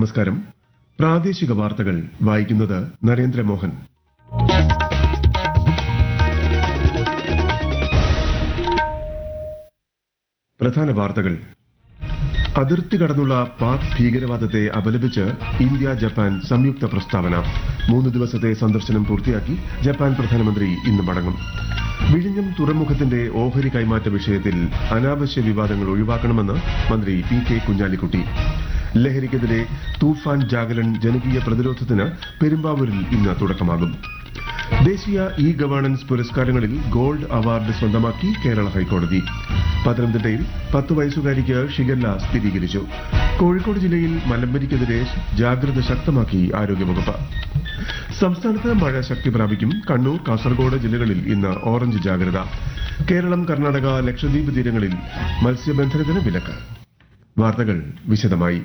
നമസ്കാരം പ്രാദേശിക വാർത്തകൾ വായിക്കുന്നത് നരേന്ദ്രമോഹൻ പ്രധാന വാർത്തകൾ അതിർത്തി കടന്നുള്ള പാക് ഭീകരവാദത്തെ അപലപിച്ച് ഇന്ത്യ ജപ്പാൻ സംയുക്ത പ്രസ്താവന മൂന്ന് ദിവസത്തെ സന്ദർശനം പൂർത്തിയാക്കി ജപ്പാൻ പ്രധാനമന്ത്രി ഇന്ന് മടങ്ങും വിഴിഞ്ഞം തുറമുഖത്തിന്റെ ഓഹരി കൈമാറ്റ വിഷയത്തിൽ അനാവശ്യ വിവാദങ്ങൾ ഒഴിവാക്കണമെന്ന് മന്ത്രി പി കെ കുഞ്ഞാലിക്കുട്ടി ലഹരിക്കെതിരെ തൂഫാൻ ജാഗരൺ ജനകീയ പ്രതിരോധത്തിന് പെരുമ്പാവൂരിൽ ഇന്ന് തുടക്കമാകും ദേശീയ ഇ ഗവേണൻസ് പുരസ്കാരങ്ങളിൽ ഗോൾഡ് അവാർഡ് സ്വന്തമാക്കി കേരള ഹൈക്കോടതി പത്തനംതിട്ടയിൽ പത്ത് വയസ്സുകാരിക്ക് ഷിഗല്ല സ്ഥിരീകരിച്ചു കോഴിക്കോട് ജില്ലയിൽ മലമ്പനിക്കെതിരെ ജാഗ്രത ശക്തമാക്കി ആരോഗ്യവകുപ്പ് സംസ്ഥാനത്ത് മഴ ശക്തി പ്രാപിക്കും കണ്ണൂർ കാസർഗോഡ് ജില്ലകളിൽ ഇന്ന് ഓറഞ്ച് ജാഗ്രത കേരളം കർണാടക ലക്ഷദ്വീപ് തീരങ്ങളിൽ മത്സ്യബന്ധനത്തിന് വിലക്ക് വാർത്തകൾ വിശദമായി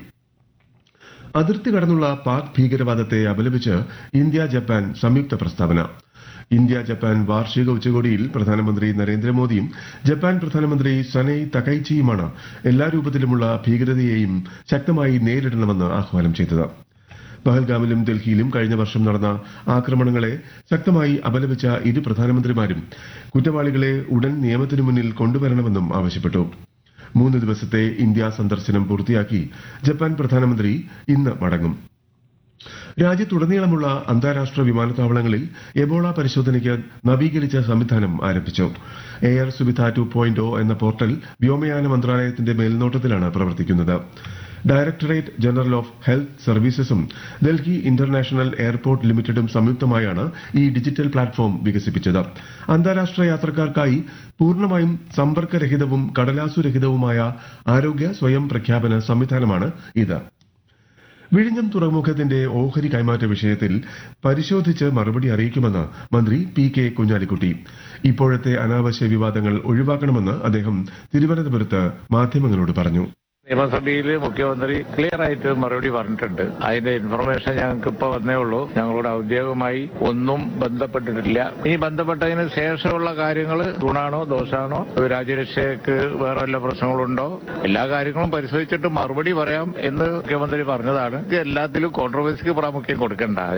അതിർത്തി കടന്നുള്ള പാക് ഭീകരവാദത്തെ അപലപിച്ച് ഇന്ത്യ ജപ്പാൻ സംയുക്ത പ്രസ്താവന ഇന്ത്യ ജപ്പാൻ വാർഷിക ഉച്ചകോടിയിൽ പ്രധാനമന്ത്രി നരേന്ദ്രമോദിയും ജപ്പാൻ പ്രധാനമന്ത്രി സനൈ തകൈച്ചിയുമാണ് എല്ലാ രൂപത്തിലുമുള്ള ഭീകരതയെയും ശക്തമായി നേരിടണമെന്ന് ആഹ്വാനം ചെയ്തത് പഹൽഗാമിലും ഡൽഹിയിലും കഴിഞ്ഞ വർഷം നടന്ന ആക്രമണങ്ങളെ ശക്തമായി അപലപിച്ച ഇരു പ്രധാനമന്ത്രിമാരും കുറ്റവാളികളെ ഉടൻ നിയമത്തിനു മുന്നിൽ കൊണ്ടുവരണമെന്നും ആവശ്യപ്പെട്ടു മൂന്ന് ദിവസത്തെ ഇന്ത്യ സന്ദർശനം പൂർത്തിയാക്കി ജപ്പാൻ പ്രധാനമന്ത്രി ഇന്ന് മടങ്ങും രാജ്യത്തുടനീളമുള്ള അന്താരാഷ്ട്ര വിമാനത്താവളങ്ങളിൽ എബോള പരിശോധനയ്ക്ക് നവീകരിച്ച സംവിധാനം ആരംഭിച്ചു എയർ സുവിധ ടു പോയിന്റ് എന്ന പോർട്ടൽ വ്യോമയാന മന്ത്രാലയത്തിന്റെ മേൽനോട്ടത്തിലാണ് പ്രവർത്തിക്കുന്നത് ഡയറക്ടറേറ്റ് ജനറൽ ഓഫ് ഹെൽത്ത് സർവീസസും ഡൽഹി ഇന്റർനാഷണൽ എയർപോർട്ട് ലിമിറ്റഡും സംയുക്തമായാണ് ഈ ഡിജിറ്റൽ പ്ലാറ്റ്ഫോം വികസിപ്പിച്ചത് അന്താരാഷ്ട്ര യാത്രക്കാർക്കായി പൂർണ്ണമായും സമ്പർക്കരഹിതവും കടലാസുരഹിതവുമായ ആരോഗ്യ സ്വയം പ്രഖ്യാപന സംവിധാനമാണ് ഇത് വിഴിഞ്ഞം തുറമുഖത്തിന്റെ ഓഹരി കൈമാറ്റ വിഷയത്തിൽ പരിശോധിച്ച് മറുപടി അറിയിക്കുമെന്ന് മന്ത്രി പി കെ കുഞ്ഞാലിക്കുട്ടി ഇപ്പോഴത്തെ അനാവശ്യ വിവാദങ്ങൾ ഒഴിവാക്കണമെന്ന് അദ്ദേഹം തിരുവനന്തപുരത്ത് മാധ്യമങ്ങളോട് പറഞ്ഞു നിയമസഭയിൽ മുഖ്യമന്ത്രി ക്ലിയർ ആയിട്ട് മറുപടി പറഞ്ഞിട്ടുണ്ട് അതിന്റെ ഇൻഫർമേഷൻ ഞങ്ങൾക്ക് ഇപ്പൊ വന്നേ ഉള്ളൂ ഞങ്ങളോട് ഔദ്യോഗികമായി ഒന്നും ബന്ധപ്പെട്ടിട്ടില്ല ഇനി ബന്ധപ്പെട്ടതിന് ശേഷമുള്ള കാര്യങ്ങൾ ഗുണാണോ ദോഷാണോ രാജ്യരക്ഷയ്ക്ക് വേറെ വല്ല പ്രശ്നങ്ങളുണ്ടോ എല്ലാ കാര്യങ്ങളും പരിശോധിച്ചിട്ട് മറുപടി പറയാം എന്ന് മുഖ്യമന്ത്രി പറഞ്ഞതാണ് ഇത് എല്ലാത്തിലും കോൺട്രവേഴ്സിക്ക് പ്രാമുഖ്യം കൊടുക്കണ്ട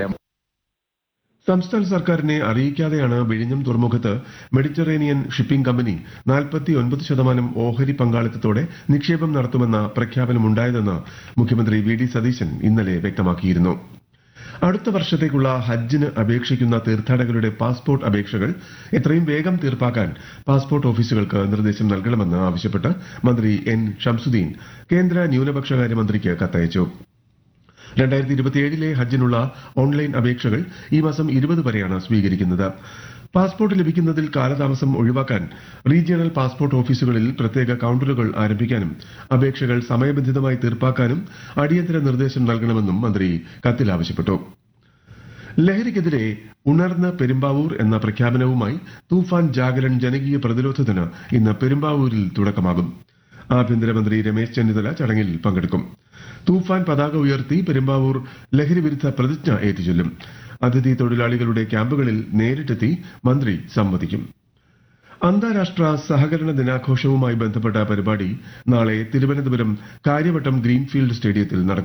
സംസ്ഥാന സർക്കാരിനെ അറിയിക്കാതെയാണ് വിഴിഞ്ഞം തുറമുഖത്ത് മെഡിറ്ററേനിയൻ ഷിപ്പിംഗ് കമ്പനി നാൽപ്പത്തിയൊൻപത് ശതമാനം ഓഹരി പങ്കാളിത്തത്തോടെ നിക്ഷേപം നടത്തുമെന്ന പ്രഖ്യാപനമുണ്ടായതെന്ന് മുഖ്യമന്ത്രി വി ഡി സതീശൻ ഇന്നലെ വ്യക്തമാക്കിയിരുന്നു അടുത്ത വർഷത്തേക്കുള്ള ഹജ്ജിന് അപേക്ഷിക്കുന്ന തീർത്ഥാടകരുടെ പാസ്പോർട്ട് അപേക്ഷകൾ എത്രയും വേഗം തീർപ്പാക്കാൻ പാസ്പോർട്ട് ഓഫീസുകൾക്ക് നിർദ്ദേശം നൽകണമെന്ന് ആവശ്യപ്പെട്ട് മന്ത്രി എൻ ഷംസുദ്ദീൻ കേന്ദ്ര ന്യൂനപക്ഷകാര്യ മന്ത്രിക്ക് കത്തയച്ചു രണ്ടായിരത്തി ഇരുപത്തിയേഴിലെ ഹജ്ജിനുള്ള ഓൺലൈൻ അപേക്ഷകൾ ഈ മാസം ഇരുപത് വരെയാണ് സ്വീകരിക്കുന്നത് പാസ്പോർട്ട് ലഭിക്കുന്നതിൽ കാലതാമസം ഒഴിവാക്കാൻ റീജിയണൽ പാസ്പോർട്ട് ഓഫീസുകളിൽ പ്രത്യേക കൌണ്ടറുകൾ ആരംഭിക്കാനും അപേക്ഷകൾ സമയബന്ധിതമായി തീർപ്പാക്കാനും അടിയന്തര നിർദ്ദേശം നൽകണമെന്നും മന്ത്രി കത്തിൽ ആവശ്യപ്പെട്ടു ലഹരിക്കെതിരെ ഉണർന്ന പെരുമ്പാവൂർ എന്ന പ്രഖ്യാപനവുമായി തൂഫാൻ ജാഗരൺ ജനകീയ പ്രതിരോധത്തിന് ഇന്ന് പെരുമ്പാവൂരിൽ തുടക്കമാകും ആഭ്യന്തരമന്ത്രി രമേശ് ചെന്നിത്തല ചടങ്ങിൽ പങ്കെടുക്കും തൂഫാൻ പതാക ഉയർത്തി പെരുമ്പാവൂർ ലഹരി വിരുദ്ധ പ്രതിജ്ഞ ഏറ്റുചൊല്ലും അതിഥി തൊഴിലാളികളുടെ ക്യാമ്പുകളിൽ നേരിട്ടെത്തി മന്ത്രി സംവദിക്കും അന്താരാഷ്ട്ര സഹകരണ ദിനാഘോഷവുമായി ബന്ധപ്പെട്ട പരിപാടി നാളെ തിരുവനന്തപുരം കാര്യവട്ടം ഗ്രീൻഫീൽഡ് സ്റ്റേഡിയത്തിൽ നടക്കും